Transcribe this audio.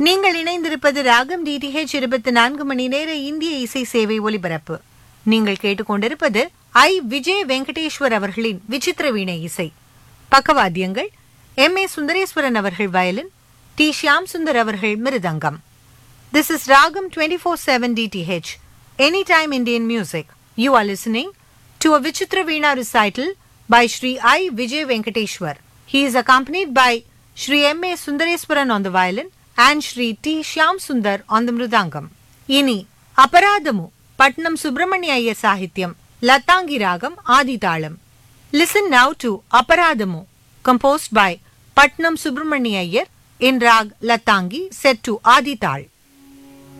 நீங்கள் இணைந்திருப்பது ராகம் டிடிஹெச் இருபத்தி நான்கு மணி நேர இந்திய இசை சேவை ஒலிபரப்பு நீங்கள் கேட்டுக்கொண்டிருப்பது ஐ விஜய் வெங்கடேஸ்வர் அவர்களின் விசித்திர வீணை இசை பக்கவாத்தியங்கள் எம் ஏ சுந்தரேஸ்வரன் அவர்கள் வயலின் டி ஷியாம் சுந்தர் அவர்கள் மிருதங்கம் This is Ragam 24/7 DTH, Anytime Indian Music. You are listening to a Vichitra Veena recital by Sri I. Vijay Venkateshwar. He is accompanied by Sri M. A. Sundareswaran on the violin and Sri T. Shyam Sundar on the mridangam. Ini Aparadamu, Patnam Subramanya Iyer Sahityam, Latangi Ragam Aditalam. Listen now to Aparadamu, composed by Patnam Subramanya Iyer in Rag Latangi set to Adital.